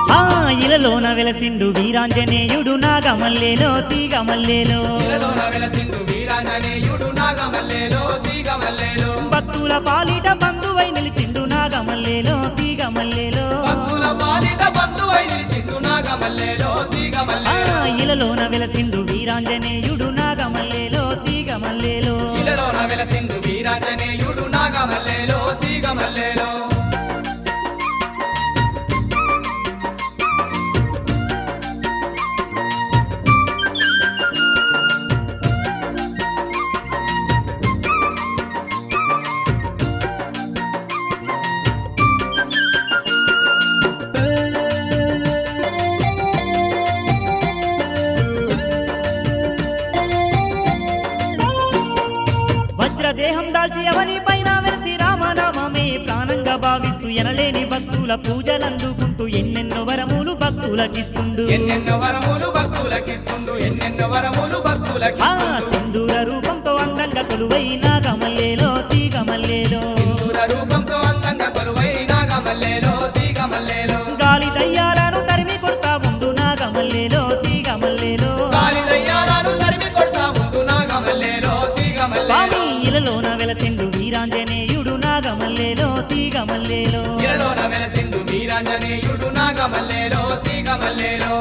ఆ ఇలలోన వెలసిండు వీరాంజనేయుడు నాగమల్లేలో తీగమల్లేలో ఇలలోన వెలసిండు వీరాంజనేయుడు నాగమల్లేలో తీగమల్లేలో భక్తుల పాలిట బంధువై నిలిచిండు నాగమల్లేలో తీగమల్లేలో భక్తుల పాలిట బంధువై నిలిచిండు నాగమల్లేలో ఆ తీగమల్లేలో ఇలలోన వెలసిండు వీరాంజనేయుడు నాగమల్లేలో తీగమల్లేలో ఇలలోన వెలసిండు వీరాంజనేయుడు నాగమల్లేలో తీగమల్లేలో వజ్రదేహం దాల్చి ఎవరి పైన వెలసి రామనామమే ప్రాణంగా భావిస్తూ ఎనలేని భక్తుల పూజలందుకుంటూ ఎన్నెన్నో వరములు భక్తులకిస్తుండు ఎన్నెన్నో వరములు భక్తులకిస్తుండు ఎన్నెన్నో వరములు ఆ భక్తులకిస్తుండు సింధూర రూపంతో అందంగా కొలువై నాగమల్లేలో తీగమల్లేలో సింధూర రూపంతో అందంగా కొలువై నాగమల్లేలో తీగమల్లేలో గాలి దయ్యాలను తరిమి కొడతా ఉండు నాగమల్లేలో తీగమల్లేలో గాలి దయ్యాలను తరిమి కొడతా ఉండు నాగమల్లేలో తీగమల్లేలో స్వామి ఇలలోన వెలసిండు వీరాంజనేయుడు నాగమల్లేలో తీగమల్లేలో ఇలలోన వెలసిండు వీరాంజనేయుడు నాగమల్లేలో తీగమల్లేలో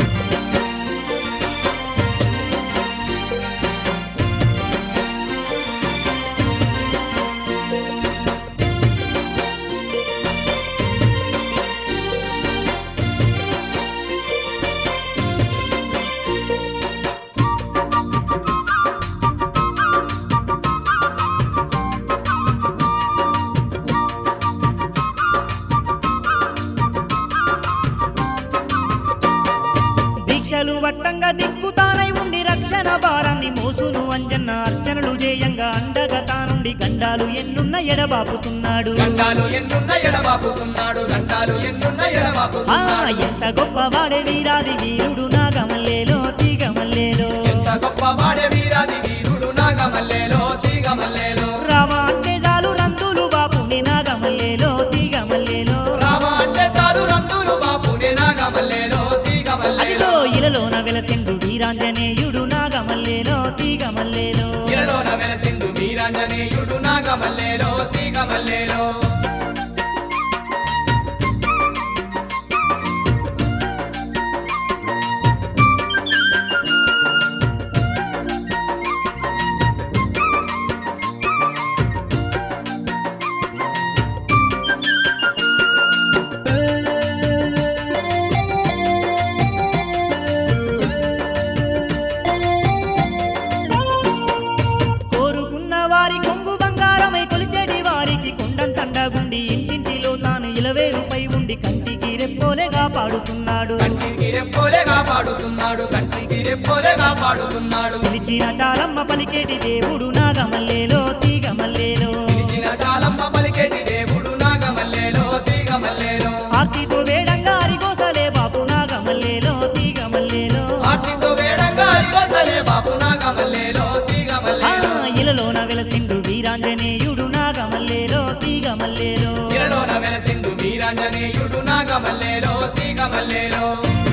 దీక్షలు వట్టంగా దిక్కుతానై ఉండి రక్షణ భారాన్ని మోసును అంజన్న అర్చనలు చేయంగా అండగా తానుండి గండాలు ఎన్నున్న ఎడబాపుతున్నాడు గండాలు ఎన్నున్న ఎడబాపుతున్నాడు గండాలు ఎన్నున్న ఆ ఎడబాపుతున్నాడు ఎంత గొప్పవాడే వీరాది వీరుడు నాగమల్లేలో తీగమల్లేలో ఎంత గొప్పవాడే వీరాది వీరుడు నాగమల్లేలో తీగమల్లేలో రామ అంటే చాలు రందులు బాపుని నాగమల్లేలో తీగమల్లేలో రామ అంటే చాలు రందులు బాపునే నాగమల్లేలో తీగమల్లేలో అదిగో ఇలలోన వెలసిండు వీరాంజనేయుడు నాగమల్లేలో తీగమల్లేలో ఇలలోన వెలసిండు వీరాంజనేయుడు నాగమల్లేలో తీగమల్లేలో కోరుకున్న వారి కొంగు బంగారమై కొలిచేటి వారికి కొండంతండగుండి ఇంటింటిలో తాను ఇలవేరుపై ఉండి కంటికి రెప్పోలేగా పాడుతున్నాడు కంటికి రెప్పోలే కాపాడుతున్నాడు కంటికి రెప్పోలే కాపాడుతున్నాడు పిలిచిన చాలమ్మ పలికేటి దేవుడు నాగమల్లేలో తీగమల్లేలో పిలిచిన చాలమ్మ పలికేటి దేవుడు నాగమల్లేలో తీగమల్లేలో ఆర్తితో వేడంగా అరిగోసలే బాపు నాగమల్లేలో తీగమల్లేలో ఆర్తితో వేడంగా అరివసలే బాపు నాగమల్లేలో ఆ తీగమల్లేలో ఇలలోన వెలసిండు వీరాంజనేయుడు నాగమల్లేలో తీగమల్లేలో ఇలలోన వెలసిండు వీరాంజనేయుడు నాగమల్లేలో తీగమల్లేలో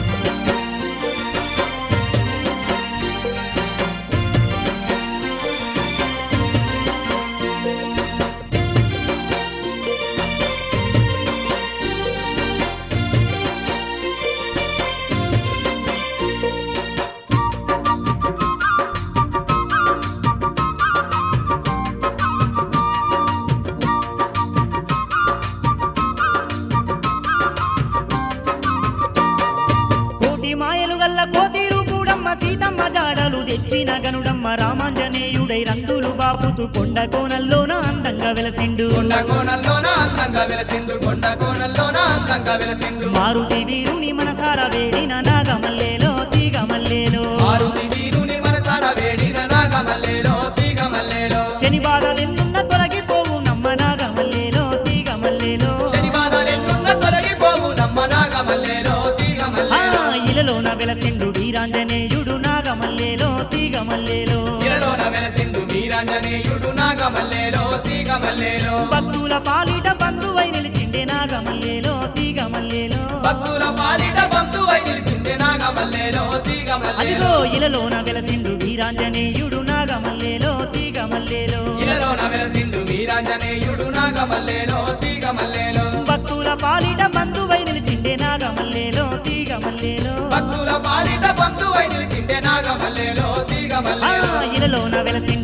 కోటి మాయలు గల్ల కోతీరు కూడమ్మ సీతమ్మ జాడలు తెచ్చిన గనుడమ్మ రామాంజనేయుడై రంగులు బాపుతూ కొండ కోనల్లోన అందంగా వెలసిండు కొండ కోణంలోన అందంగా వెలసిండు కొండ కోణంలోన అందంగా వెలసిండు మారుతి వీరుని మనసారా వేడిన నాగమల్లేలో తీగమల్లేలో మారుతి వీరుని మనసార వేడిన నాగమల్లేలో తీగమల్లేలో శని బాధలెన్నున్న తొలగిపోవు నమ్మ నాగమల్లేలో తీగమల్లేలో శని బాధలెన్నున్న తొలగిపోవు నమ్మ నాగమల్లేలో ఆ తీగమల్లేలో ఇలలోన వెలసిండు వీరాంజనేయుడు నాగమల్లేలో తీగమల్లేలో ఇలలోన వెలసిండు వీరాంజనేయుడు నాగమల్లేలో తీగమల్లేలో భక్తుల పాలిట బంధువై నిలిచిండే నాగమల్లేలో తీగమల్లేలో భక్తుల భక్తుల పాలిట బంధువై నిలిచిండే నాగమల్లేలో తీగ మల్లేలో అదిగో ఇలలోన వెలసిండు వీరాంజనేయుడు నాగమల్లేలో తీగ మల్లేలో ఇలలోన వెలసిండు వీరాంజనేయుడు నాగమల్లేలో తీగ మల్లేలో భక్తుల పాలిట బంధువై నిలిచిండే నాగమల్లేలో తీగ మల్లేలో భక్తుల పాలిట బంధువై నిలిచిండే నాగమల్లేలో తీగ ఆ మల్లేలో ఇలలోన వెలసిండు